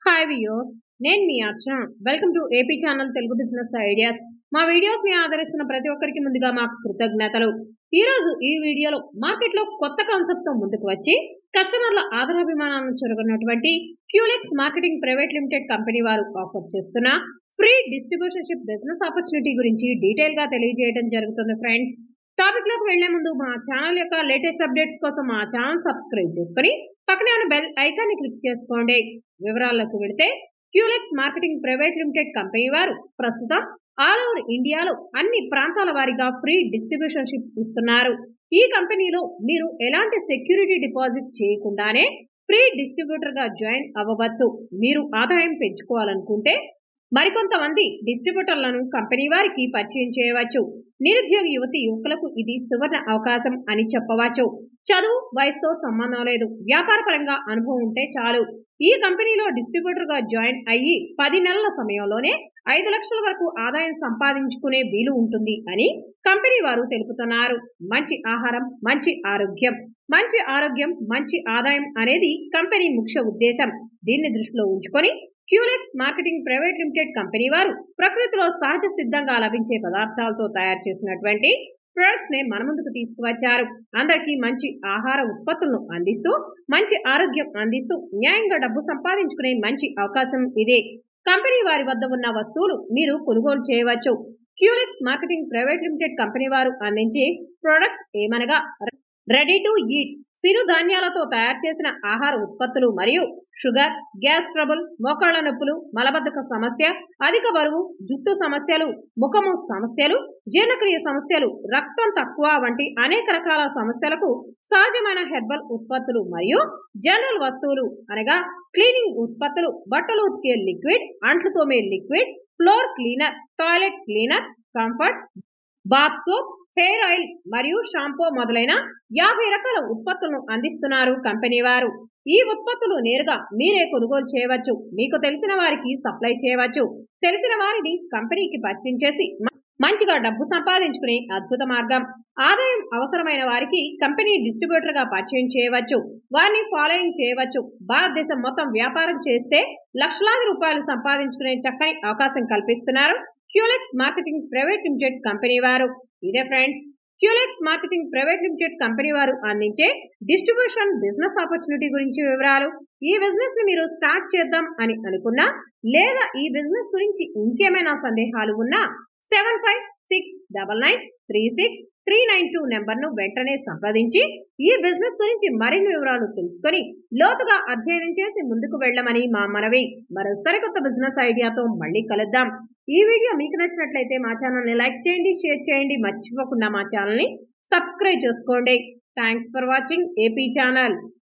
hi viewers నేను మీ Archana welcome to AP channel Telugu business ideas మా వీడియోస్ ని ఆదరిస్తున్న ప్రతి ఒక్కరికి ముందుగా మాకు కృతజ్ఞతలు ఈ రోజు ఈ వీడియోలో మార్కెట్ లో కొత్త కాన్సెప్ట్ తో ముందుకు వచ్చి కస్టమర్ల ఆదరాభిమానాలను చెరుగున్నటువంటి Fulex marketing private limited company వారు ఆఫర్ చేస్తున్న ఫ్రీ డిస్ట్రిబ్యూషన్షిప్ బిజినెస్ ఆపర్చునిటీ గురించి డీటెయిల్ గా తెలియజేయడం జరుగుతుంది ఫ్రెండ్స్ టాపిక్ లోకి వెళ్లే ముందు మా ఛానల్ యొక్క లేటెస్ట్ అప్డేట్స్ కోసం మా ఛానల్ సబ్స్క్రైబ్ చేసుకుని పక్కనే ఉన్న బెల్ ఐకాన్ ని క్లిక్ చేసుకోండి వివరాల్లోకి వెళితే Qulex marketing private limited company వారు ప్రస్తుతం ఆల్ ఓవర్ ఇండియాలో అన్ని ప్రాంతాల వారీగా ఫ్రీ డిస్ట్రిబ్యూషన్షిప్ ఇస్తున్నారు ఈ కంపెనీలో మీరు ఎలాంటి సెక్యూరిటీ డిపాజిట్ చేయకుండానే ఫ్రీ డిస్ట్రిబ్యూటర్ గా జాయిన్ అవ్వవచ్చు మీరు ఆదాయం పెంచుకోవాలనుకుంటే మరికొంతమంది డిస్ట్రిబ్యూటర్లను కంపెనీ వారికి పరిచయం చేయవచ్చు నిరుద్యోగ యువతి యువకులకు ఇది సువర్ణ అవకాశం అని చెప్పవచ్చు చదువు వయసుతో సంబంధం లేదు వ్యాపార పరంగా అనుభవం ఉంటే చాలు ఈ కంపెనీలో డిస్ట్రిబ్యూటర్ గా జాయిన్ అయ్యి పది నెలల సమయంలోనే ఐదు లక్షల వరకు ఆదాయం సంపాదించుకునే వీలు ఉంటుంది అని కంపెనీ వారు తెలుపుతున్నారు మంచి ఆహారం మంచి ఆరోగ్యం మంచి ఆరోగ్యం మంచి ఆదాయం అనేది కంపెనీ ముఖ్య ఉద్దేశం దీన్ని దృష్టిలో ఉంచుకొని Qulex marketing private limited company వారు ప్రకృతిలో సహజ సిద్ధంగా లభించే పదార్థాలతో తయారు చేసినటువంటి ప్రొడక్ట్స్ ని మన ముందుకు తీసుకువచ్చారు అందరికీ మంచి ఆహార ఉత్పత్తులను అందిస్తూ మంచి ఆరోగ్యం అందిస్తూ న్యాయంగా డబ్బు సంపాదించుకునే మంచి అవకాశం ఇదే కంపెనీ వారి వద్ద ఉన్న వస్తువులు మీరు కొనుగోలు చేయవచ్చు Qulex marketing private limited company వారు అందించే ప్రొడక్ట్స్ ఏమనగా రెడీ టు ఈట్ సిరు ధాన్యాలతో తయారు చేసిన ఆహార ఉత్పత్తులు మరియు షుగర్ గ్యాస్ ట్రబుల్ మోకాళ్ల నొప్పులు మలబద్ధక సమస్య అధిక బరువు జుట్టు సమస్యలు ముఖము సమస్యలు జీర్ణక్రియ సమస్యలు రక్తం తక్కువ వంటి అనేక రకాల సమస్యలకు సహజమైన హెర్బల్ ఉత్పత్తులు మరియు జనరల్ వస్తువులు అనగా క్లీనింగ్ ఉత్పత్తులు బట్టలు ఉతికే లిక్విడ్ అంట్లు తోమే liquid floor cleaner toilet cleaner comfort bath soap hair oil మరియు షాంపూ మొదలైన యాభై రకాల ఉత్పత్తులను అందిస్తున్నారు కంపెనీ వారు ఈ ఉత్పత్తులు నేరుగా మీరే కొనుగోలు చేయవచ్చు మీకు తెలిసిన వారికి సప్లై చేయవచ్చు తెలిసిన వారిని కంపెనీకి పరిచయం చేసి మంచిగా డబ్బు సంపాదించుకునే అద్భుత మార్గం ఆదాయం అవసరమైన వారికి కంపెనీ డిస్ట్రిబ్యూటర్ గా పరిచయం చేయవచ్చు వారిని ఫాలోయింగ్ చేయవచ్చు భారతదేశం మొత్తం వ్యాపారం చేస్తే లక్షలాది రూపాయలు సంపాదించుకునే చక్కని అవకాశం కల్పిస్తున్నారు Qulex marketing private limited company వారు ఇదే friends Qulex marketing private limited company వారు అందించే డిస్ట్రిబ్యూషన్ బిజినెస్ ఆపర్చునిటీ గురించి వివరాలు ఈ బిజినెస్ ని మీరు స్టార్ట్ చేద్దాం అని అనుకున్నా లేదా ఈ బిజినెస్ గురించి ఇంకేమైనా సందేహాలు ఉన్నా seven five six double nine three six three nine two number ను వెంటనే సంప్రదించి ఈ బిజినెస్ గురించి మరిన్ని వివరాలు తెలుసుకొని లోతుగా అధ్యయనం చేసి ముందుకు వెళ్ళమని మా మనవి మరో సరికొత్త బిజినెస్ ఐడియాతో మళ్ళీ కలుద్దాం ఈ వీడియో మీకు నచ్చినట్లయితే మా ఛానల్ ని లైక్ చేయండి షేర్ చేయండి మర్చిపోకుండా మా ఛానల్ ని సబ్స్క్రైబ్ చేసుకోండి thanks for watching AP channel